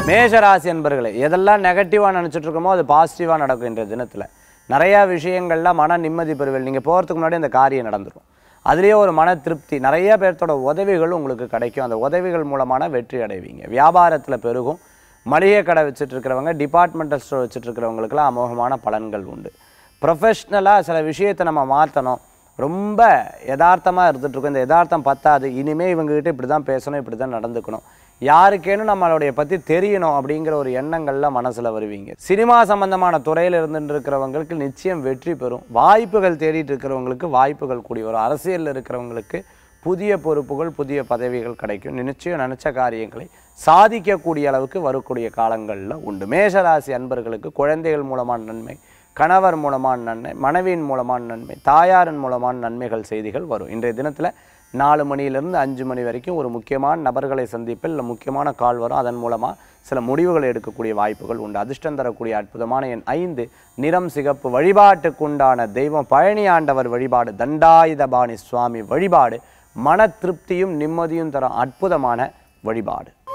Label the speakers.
Speaker 1: மேஷராசி என்பர்களே எதெல்லாம் நெகட்டிவாக நினச்சிட்டு இருக்கோமோ அது பாசிட்டிவாக நடக்கும் இன்றைய தினத்தில் நிறையா விஷயங்கள்ல மன நிம்மதி பெறுவீர்கள் நீங்கள் போகிறதுக்கு முன்னாடி அந்த காரியம் நடந்துடும் அதுலேயே ஒரு மன திருப்தி நிறைய பேர்த்தோட உதவிகள் உங்களுக்கு கிடைக்கும் அந்த உதவிகள் மூலமான வெற்றி அடைவீங்க வியாபாரத்தில் பெருகும் மளிகை கடை வச்சுட்டு இருக்கிறவங்க டிபார்ட்மெண்டல் ஸ்டோர் வச்சுட்டு இருக்கிறவங்களுக்குலாம் அமோகமான பலன்கள் உண்டு ப்ரொஃபஷ்னலாக சில விஷயத்தை நம்ம மாற்றணும் ரொம்ப யதார்த்தமாக இருந்துகிட்ருக்கோம் இந்த யதார்த்தம் பத்தாது இனிமேல் இவங்ககிட்ட இப்படி தான் பேசணும் இப்படி தான் நடந்துக்கணும் யாருக்கேனும் நம்மளுடைய பற்றி தெரியணும் அப்படிங்கிற ஒரு எண்ணங்கள்ல மனசில் வருவீங்க சினிமா சம்பந்தமான துறையில் இருந்துட்டு இருக்கிறவங்களுக்கு நிச்சயம் வெற்றி பெறும் வாய்ப்புகள் தேடிட்டு இருக்கிறவங்களுக்கு வாய்ப்புகள் கூடி வரும் அரசியலில் இருக்கிறவங்களுக்கு புதிய பொறுப்புகள் புதிய பதவிகள் கிடைக்கும் நிச்சயம் நினச்ச காரியங்களை சாதிக்கக்கூடிய அளவுக்கு வரக்கூடிய காலங்களில் உண்டு மேஷராசி அன்பர்களுக்கு குழந்தைகள் மூலமான நன்மை கணவர் மூலமான நன்மை மனைவியின் மூலமான நன்மை தாயாரின் மூலமான நன்மைகள் செய்திகள் வரும் இன்றைய தினத்தில் நாலு மணியிலிருந்து அஞ்சு மணி வரைக்கும் ஒரு முக்கியமான நபர்களை சந்திப்பில் இல்லை முக்கியமான கால் வரும் அதன் மூலமாக சில முடிவுகளை எடுக்கக்கூடிய வாய்ப்புகள் உண்டு அதிர்ஷ்டம் தரக்கூடிய அற்புதமான எண் ஐந்து நிறம் சிகப்பு வழிபாட்டுக்குண்டான தெய்வம் பழனி ஆண்டவர் வழிபாடு தண்டாயுதபாணி சுவாமி வழிபாடு மன திருப்தியும் நிம்மதியும் தரும் அற்புதமான வழிபாடு